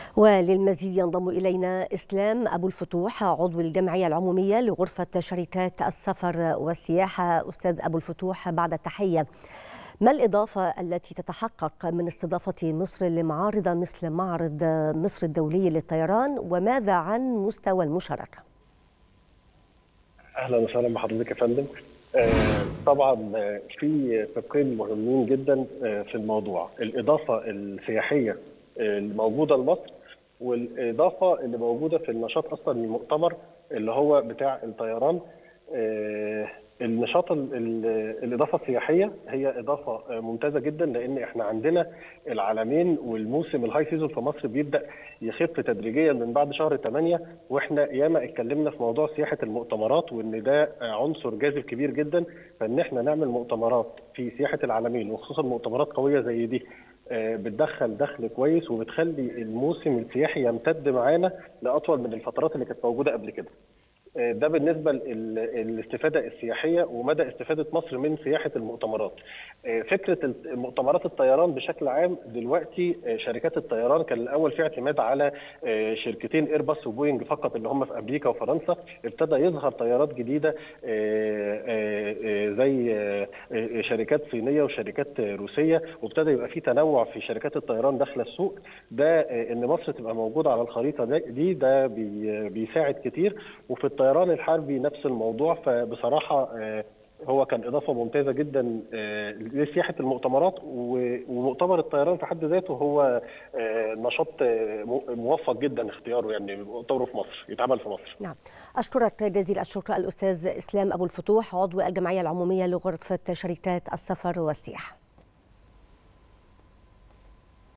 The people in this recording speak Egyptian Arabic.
وللمزيد ينضم إلينا إسلام أبو الفتوح عضو الجمعية العمومية لغرفة شركات السفر والسياحة أستاذ أبو الفتوح بعد التحية ما الإضافة التي تتحقق من استضافة مصر لمعارض مثل معرض مصر الدولي للطيران وماذا عن مستوى المشاركة؟ أهلا وسهلا بحضرتك يا فندم آه طبعا في فقرين مهمين جدا في الموضوع الإضافة السياحية الموجودة لمصر والاضافه اللي موجوده في النشاط اصلا المؤتمر اللي هو بتاع الطيران النشاط الاضافه السياحيه هي اضافه ممتازه جدا لان احنا عندنا العالمين والموسم الهاي سيزون في مصر بيبدا يخف تدريجيا من بعد شهر 8 واحنا ياما اتكلمنا في موضوع سياحه المؤتمرات وان ده عنصر جاذب كبير جدا فان احنا نعمل مؤتمرات في سياحه العالمين وخصوصا مؤتمرات قويه زي دي بتدخل دخل كويس وبتخلي الموسم السياحي يمتد معانا لاطول من الفترات اللي كانت موجوده قبل كده. ده بالنسبه للاستفاده السياحيه ومدى استفاده مصر من سياحه المؤتمرات. فكره مؤتمرات الطيران بشكل عام دلوقتي شركات الطيران كان الاول في اعتماد على شركتين ايرباص وبوينج فقط اللي هم في امريكا وفرنسا ابتدى يظهر طيارات جديده زي شركات صينيه وشركات روسيه وابتدى يبقى في تنوع في شركات الطيران داخله السوق ده ان مصر تبقى موجوده على الخريطه دي ده بيساعد كتير وفي الطيران الحربي نفس الموضوع فبصراحه هو كان اضافه ممتازه جدا لسياحه المؤتمرات ومؤتمر الطيران في حد ذاته هو نشاط موفق جدا اختياره يعني مؤتمره في مصر يتعمل في مصر. نعم اشكرك جزيل الشكر الاستاذ اسلام ابو الفتوح عضو الجمعيه العموميه لغرفه شركات السفر والسياحه.